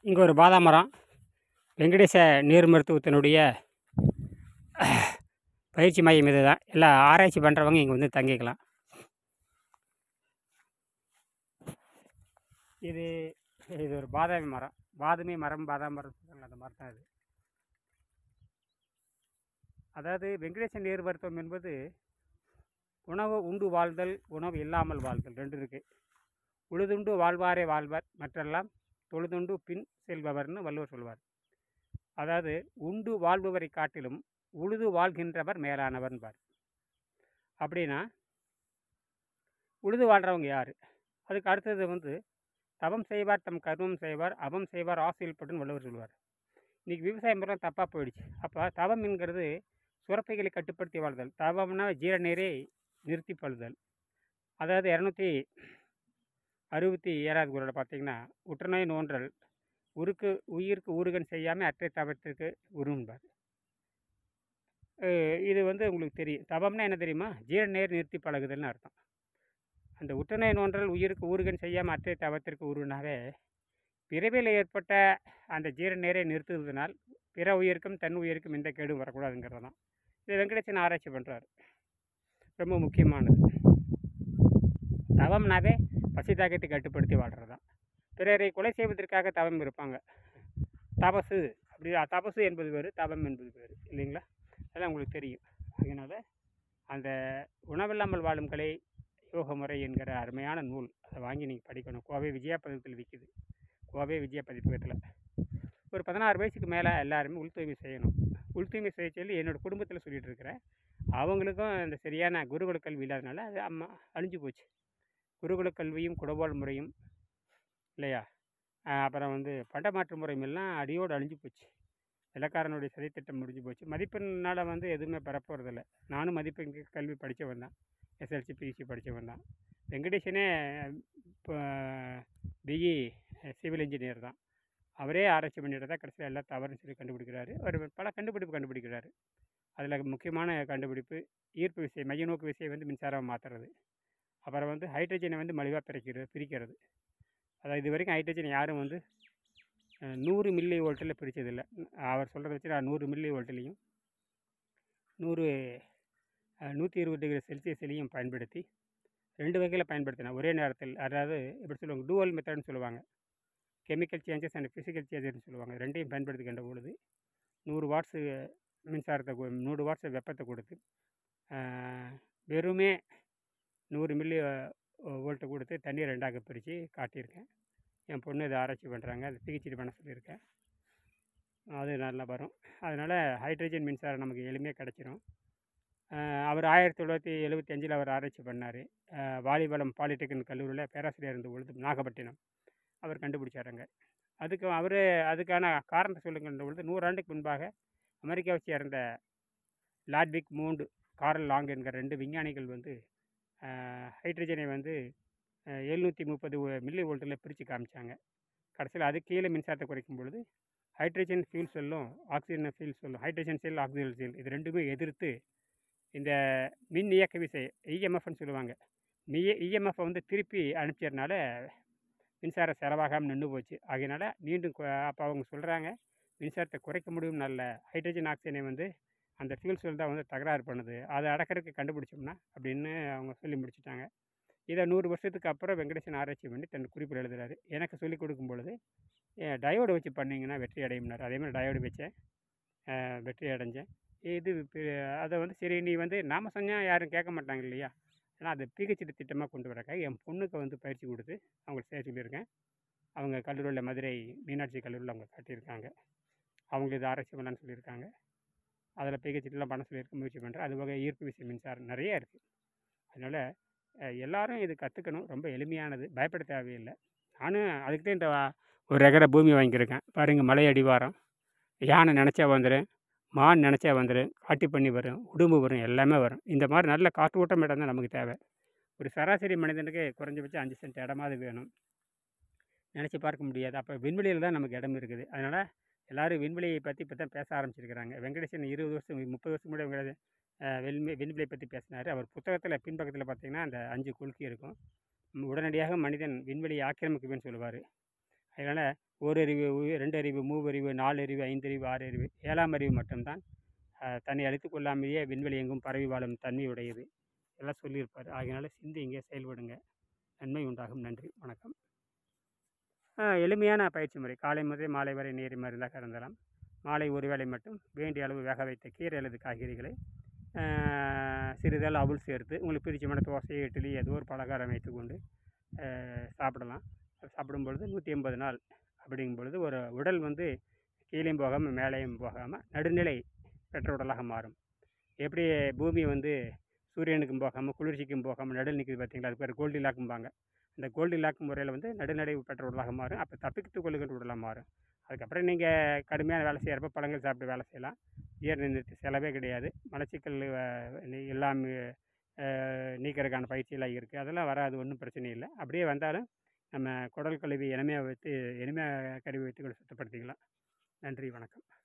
இங்கே ஒரு பாதாம் மரம் வெங்கடேச நீர் மருத்துவத்தினுடைய பயிற்சி மையம் இது தான் எல்லா ஆராய்ச்சி பண்ணுறவங்க இங்கே வந்து தங்கிக்கலாம் இது இது ஒரு பாதாமி மரம் பாதாமி மரம் பாதாம் மரம் சொல்றாங்கல்ல, அந்த மரம் தான் இது அதாவது வெங்கடேச நீர் மருத்துவம் என்பது உணவு உண்டு வாழ்தல் உணவு இல்லாமல் வாழ்தல் ரெண்டு இருக்குது உழுதுண்டு வாழ்வாரே வாழ்வர் மற்றெல்லாம் தொழுதுண்டு பின் செல்பவர்னு வள்ளுவர் சொல்வார் அதாவது உண்டு வாழ்பவரை காட்டிலும் உழுது வாழ்கின்றவர் மேலானவர்பார் அப்படின்னா உழுது வாழ்கிறவங்க யார் அதுக்கு அடுத்தது வந்து தவம் செய்வார் தம் கர்மம் செய்வார் அவம் செய்வார் ஆசையில் பட்டுன்னு வள்ளுவர் சொல்வார் இன்றைக்கி விவசாயம் முறை தப்பாக போயிடுச்சு அப்போ தவம் என்கிறது சுரப்பைகளை கட்டுப்படுத்தி வாழ்தல் தவம்னா ஜீர நீரை நிறுத்தி பழுதல் அதாவது இரநூத்தி அறுபத்தி ஏழாவது குரலை பார்த்தீங்கன்னா உற்றுநோய் நோன்றல் உருக்கு உயிருக்கு ஊறுகன் செய்யாமல் அற்றை தவத்திற்கு உரும்பார் அஹ் இது வந்து உங்களுக்கு தெரியும் தவம்னா என்ன தெரியுமா ஜீர நேர் நிறுத்தி பழகுதல்னு அர்த்தம் அந்த உற்றுநோய் நோன்றல் உயிருக்கு ஊறுகன் செய்யாமல் அற்றை தவத்திற்கு உருவினாவே பிறவியில் ஏற்பட்ட அந்த ஜீர நேரை நிறுத்துவதனால் பிற உயிருக்கும் தன் உயிருக்கும் எந்த கேடும் வரக்கூடாதுங்கிறது தான் இது வெங்கடேசன் ஆராய்ச்சி பண்ணுறாரு ரொம்ப முக்கியமானது தவம்னாவே பசி தாக்கத்தை கட்டுப்படுத்தி வாழ்கிறது தான் பிறரை கொலை செய்வதற்காக தவம் இருப்பாங்க தபசு அப்படி தபசு என்பது வேறு தவம் என்பது வேறு இல்லைங்களா அதெல்லாம் உங்களுக்கு தெரியும் அதனால் அந்த உணவில்லாமல் வாழும் கலை யோக முறை என்கிற அருமையான நூல் அதை வாங்கி நீங்கள் படிக்கணும் கோவை விஜயா பதிப்பத்தில் விற்கிது கோவை விஜயா பதிப்பகத்தில் ஒரு பதினாறு வயசுக்கு மேலே எல்லாருமே உள் தூய்மை செய்யணும் உள் தூய்மை செய்ய சொல்லி என்னோடய குடும்பத்தில் சொல்லிகிட்டு இருக்கிறேன் அவங்களுக்கும் இந்த சரியான குருகுல கல்வி இல்லாதனால அது அம்மா அழிஞ்சு போச்சு குருகுல கல்வியும் குடவோல் முறையும் இல்லையா ஆஹ் அப்புறம் வந்து பண்டமாற்று முறையும் எல்லாம் அடியோடு அழிஞ்சு போச்சு வெள்ளக்காரனுடைய சதித்திட்டம் முடிஞ்சு போச்சு மதிப்பெண்ணால் வந்து எதுவுமே பெறப்போகிறதில்ல நானும் மதிப்பெண் கல்வி படித்தவன் தான் எஸ்எல்சி பியூசி படித்தவன் தான் வெங்கடேஷனே இப்போ பிஇ சிவில் இன்ஜினியர் தான் அவரே ஆராய்ச்சி பண்ணிட்டு தான் கடைசியில் எல்லாம் தவறுன்னு சொல்லி கண்டுபிடிக்கிறாரு அவர் பல கண்டுபிடிப்பு கண்டுபிடிக்கிறாரு அதில் முக்கியமான கண்டுபிடிப்பு ஈர்ப்பு விசை மைய நோக்கு விசையை வந்து மின்சாரம் மாற்றுறது அப்புறம் வந்து ஹைட்ரஜனை வந்து மலிவாக பிரிக்கிறது பிரிக்கிறது அதாவது இது வரைக்கும் ஹைட்ரஜன் யாரும் வந்து அஹ், நூறு மில்லி வோல்ட்டில் பிரித்ததில்லை அவர் சொல்கிறத வச்சு நான் நூறு மில்லி வோல்ட்லேயும் நூறு அஹ், நூற்றி இருபது டிகிரி செல்சியஸ்லேயும் பயன்படுத்தி ரெண்டு வகையில் பயன்படுத்தினேன் ஒரே நேரத்தில் அதாவது எப்படி சொல்லுவாங்க டூவல் மெத்தட்னு சொல்லுவாங்க கெமிக்கல் சேஞ்சஸ் அண்ட் ஃபிசிக்கல் சேஞ்சஸ்னு சொல்லுவாங்க ரெண்டையும் பயன்படுத்துகின்ற பொழுது நூறு வாட்ஸு மின்சாரத்தை கு- நூறு வாட்ஸ் வெப்பத்தை கொடுத்து அஹ், வெறுமே நூறு மில்லி வோல்ட்டை கொடுத்து தண்ணி ரெண்டாக பிரித்து காட்டியிருக்கேன் என் பொண்ணு இதை ஆராய்ச்சி பண்ணுறாங்க அது பிஹெச்டி பண்ண சொல்லியிருக்கேன் அது நல்லா வரும் அதனால் ஹைட்ரஜன் மின்சாரம் நமக்கு எளிமையாக கிடச்சிரும் அவர் ஆயிரத்தி தொள்ளாயிரத்தி எழுபத்தி அஞ்சில் அவர் ஆராய்ச்சி பண்ணார் வாலிபலம் பாலிடெக்னிக் கல்லூரியில் பேராசிரியர் இருந்த பொழுது நாகப்பட்டினம் அவர் கண்டுபிடிச்சாருங்க அதுக்கு அவர் அதுக்கான காரணத்தை சொல்லுங்கன்ற பொழுது நூறாண்டுக்கு முன்பாக அமெரிக்காவை சேர்ந்த லாட்விக் மூண்டு காரல் லாங் என்கிற ரெண்டு விஞ்ஞானிகள் வந்து ஹைட்ரஜனை வந்து எழுநூற்றி முப்பது மில்லி வோல்ட்டில் பிரித்து காமிச்சாங்க கடைசியில் அது கீழே மின்சாரத்தை குறைக்கும் பொழுது ஹைட்ரஜன் ஃபியூல் செல்லும் ஆக்சிஜன் ஃபியூல் செல்லும் ஹைட்ரஜன் செல் ஆக்சிஜன் செல் இது ரெண்டுமே எதிர்த்து இந்த மின் இயக்க விசை இஎம்எஃப்னு சொல்லுவாங்க மிய இஎம்எஃப்பை வந்து திருப்பி அனுப்பிச்சதுனால மின்சார செலவாகாமல் நின்று போச்சு ஆகையினால மீண்டும் அப்போ அவங்க சொல்கிறாங்க மின்சாரத்தை குறைக்க முடியும் நல்ல ஹைட்ரஜன் ஆக்சிஜனை வந்து அந்த ஃபியூல் செல் தான் வந்து தகராறு பண்ணுது அதை அடக்கிறதுக்கு கண்டுபிடிச்சோம்னா அப்படின்னு அவங்க சொல்லி முடிச்சிட்டாங்க இதை நூறு வருஷத்துக்கு அப்புறம் வெங்கடேசன் ஆராய்ச்சி பண்ணி தன் குறிப்பில் எழுதுறாரு எனக்கு சொல்லிக் கொடுக்கும் பொழுது டயோடு வச்சு பண்ணிங்கன்னா வெற்றி அடையும்னார் அதே மாதிரி டயோடு வச்சேன் அஹ் வெற்றி அடைஞ்சேன் இது பி- அதை வந்து சரி நீ வந்து நாம சொன்னால் யாரும் கேட்க மாட்டாங்க இல்லையா ஆனால் அது பிஹெச்டி திட்டமாக கொண்டு வரக்காக என் பொண்ணுக்கு வந்து பயிற்சி கொடுத்து அவங்களுக்கு செய்ய சொல்லியிருக்கேன் அவங்க கல்லூரியில் மதுரை மீனாட்சி கல்லூரியில் அவங்க காட்டியிருக்காங்க அவங்க இது ஆராய்ச்சி பண்ணலான்னு சொல்லியிருக்காங்க அதில் பிஹெச்டிலாம் பண்ண சொல்லியிருக்க முயற்சி பண்ணுறேன் அது வகை ஈர்ப்பு விசை மின்சாரம் நிறைய இருக்குது அதனால் அஹ், எல்லாரும் இது கற்றுக்கணும் ரொம்ப எளிமையானது பயப்பட தேவையில்லை நானும் அதுக்கு தான் இந்த வா- ஒரு ஏக்கரை பூமி வாங்கியிருக்கேன் பாருங்கள் மலை அடிவாரம் யானை நினச்சா வந்துடும் மான் நினச்சா வந்துடும் காட்டு பண்ணி வரும் உடும்பு வரும் எல்லாமே வரும் இந்த மாதிரி நல்ல காற்று ஓட்டம் இடம் தான் நமக்கு தேவை ஒரு சராசரி மனிதனுக்கு குறைஞ்சபட்சம் அஞ்சு சென்ட் இடமாவது வேணும் நினச்சி பார்க்க முடியாது அப்போ விண்வெளியில் தான் நமக்கு இடம் இருக்குது அதனால் எல்லோரும் விண்வெளியை பற்றி இப்போ தான் பேச ஆரம்பிச்சிருக்கிறாங்க வெங்கடேசன் இருபது வருஷம் முப்பது வருஷம் முன்னாடி வெங்கடேசன் அஹ், விண்வெ விண்வெளியை பற்றி பேசினார் அவர் புத்தகத்தில் பின்பக்கத்தில் பார்த்தீங்கன்னா அந்த அஞ்சு கொள்கை இருக்கும் ம், உடனடியாக மனிதன் விண்வெளியை ஆக்கிரமிக்குவேன்னு சொல்லுவார் அதனால் ஓரறிவு உ- ரெண்டறிவு மூவறிவு நாலறிவு ஐந்தறிவு ஆறறிவு ஏழாம் அறிவு மட்டும்தான் அஹ், தன்னை அழித்து கொள்ளாமலேயே விண்வெளி எங்கும் பரவி வாழும் தன்மை உடையது எல்லாம் சொல்லியிருப்பார் ஆகையினால சிந்திங்க செயல்படுங்க நன்மை உண்டாகும் நன்றி வணக்கம் அஹ், எளிமையான பயிற்சி முறை காலை முதல் மாலை வரை நீர் மருந்தாக இருந்தலாம் மாலை ஒரு வேளை மட்டும் வேண்டிய அளவு வேக வைத்த கீரை அல்லது காய்கறிகளை அஹ், சிறிதளவு அவுள் சேர்த்து உங்களுக்கு பிடிச்சமான தோசை இட்லி ஏதோ ஒரு பலகாரம் வைத்துக்கொண்டு அஹ், சாப்பிடலாம் அது சாப்பிடும் பொழுது நூற்றி எண்பது நாள் அப்படிங்கும் பொழுது ஒரு உடல் வந்து கீழேயும் போகாமல் மேலேயும் போகாமல் நடுநிலை பெற்ற உடலாக மாறும் எப்படி பூமி வந்து சூரியனுக்கும் போகாமல் குளிர்ச்சிக்கும் போகாமல் நடுவில் நிற்குது பார்த்தீங்களா அது பேர் கோல்டி லாக்கும்பாங்க இந்த கோல்டி லாக் முறையில் வந்து நடுநிலை பெற்ற உடலாக மாறும் அப்போ தப்பித்து கொள்ளுகின்ற உடலாக மாறும் அதுக்கப்புறம் நீங்கள் கடுமையான வேலை செய்கிறப்ப பழங்கள் சாப்பிட்டு வேலை செய்யலாம் ஜீரண நிறுத்தி செலவே கிடையாது மலச்சிக்கல் அஹ், நீ- எல்லாம் அஹ், நீக்கிறதுக்கான பயிற்சியெல்லாம் இருக்குது அதெல்லாம் வராது ஒன்றும் பிரச்சனை இல்லை அப்படியே வந்தாலும் நம்ம குடல் கழுவி இனிமையாக வைத்து இனிமையாக கழுவி வைத்து கூட சுத்தப்படுத்திக்கலாம் நன்றி வணக்கம்